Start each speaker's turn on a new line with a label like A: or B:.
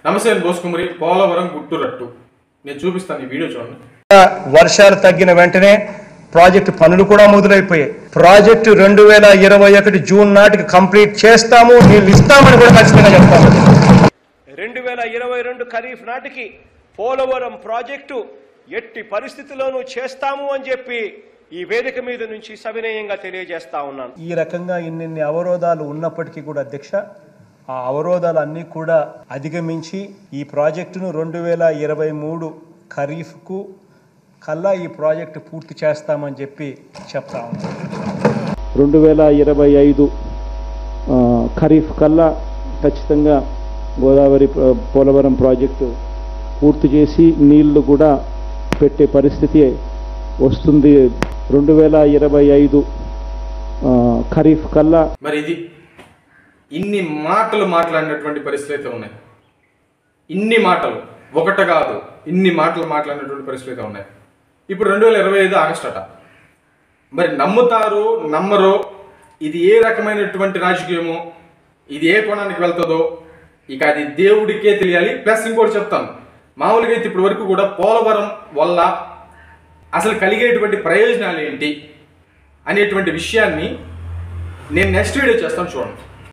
A: నమస్తే నేను బోసుకుమరి పోలవరం గుట్టురట్టు నేను చూపిస్తాను ఈ వీడియో చూడండి
B: వర్షాలు తగ్గిన వెంటనే ప్రాజెక్టు పనులు కూడా మొదలైపోయాయి ప్రాజెక్టు రెండు వేల ఇరవై ఒకటి జూన్ నాటికి కంప్లీట్ చేస్తాము నీళ్ళు ఇస్తామని కూడా ఖచ్చితంగా చెప్తాము
C: రెండు వేల ఇరవై రెండు ఖరీఫ్ నాటికి పోలవరం ప్రాజెక్టు ఎట్టి పరిస్థితిలోనూ చేస్తాము అని చెప్పి ఈ వేదిక మీద నుంచి సవినయంగా తెలియజేస్తా ఉన్నాను
B: ఈ రకంగా ఇన్నిన్ని అవరోధాలు ఉన్నప్పటికీ కూడా అధ్యక్ష ఆ అవరోధాలన్నీ కూడా అధిగమించి ఈ ప్రాజెక్టును రెండు వేల ఇరవై మూడు ఖరీఫ్కు కల్లా ఈ ప్రాజెక్టు పూర్తి చేస్తామని చెప్పి చెప్తా ఉన్నాం
D: రెండు వేల ఇరవై ఐదు ఆ, ఖరీఫ్ కల్లా ఖచ్చితంగా గోదావరి ప్ర- పోలవరం ప్రాజెక్టు పూర్తి చేసి నీళ్లు కూడా పెట్టే పరిస్థితి వస్తుంది రెండు వేల ఇరవై ఐదు ఆ, ఖరీఫ్ కల్లా
A: మరి ఇది ఇన్ని మాటలు మాట్లాడినటువంటి పరిస్థితులు అయితే ఉన్నాయి ఇన్ని మాటలు ఒకట కాదు ఇన్ని మాటలు మాట్లాడినటువంటి పరిస్థితులు అయితే ఉన్నాయి ఇప్పుడు రెండు వేల ఇరవై ఐదు ఆగస్ట్ అట మరి నమ్ముతారు నమ్మరో ఇది ఏ రకమైనటువంటి రాజకీయమో ఇది ఏ కోణానికి వెళ్తుందో ఇక అది దేవుడికే తెలియాలి ప్లస్ ఇంకోటి చెప్తాను మామూలుగా అయితే ఇప్పటి వరకు కూడా పోలవరం వల్ల అసలు కలిగేటువంటి ప్రయోజనాలు ఏంటి అనేటువంటి విషయాన్ని నేను నెక్స్ట్ వీడియో చేస్తాను చూడండి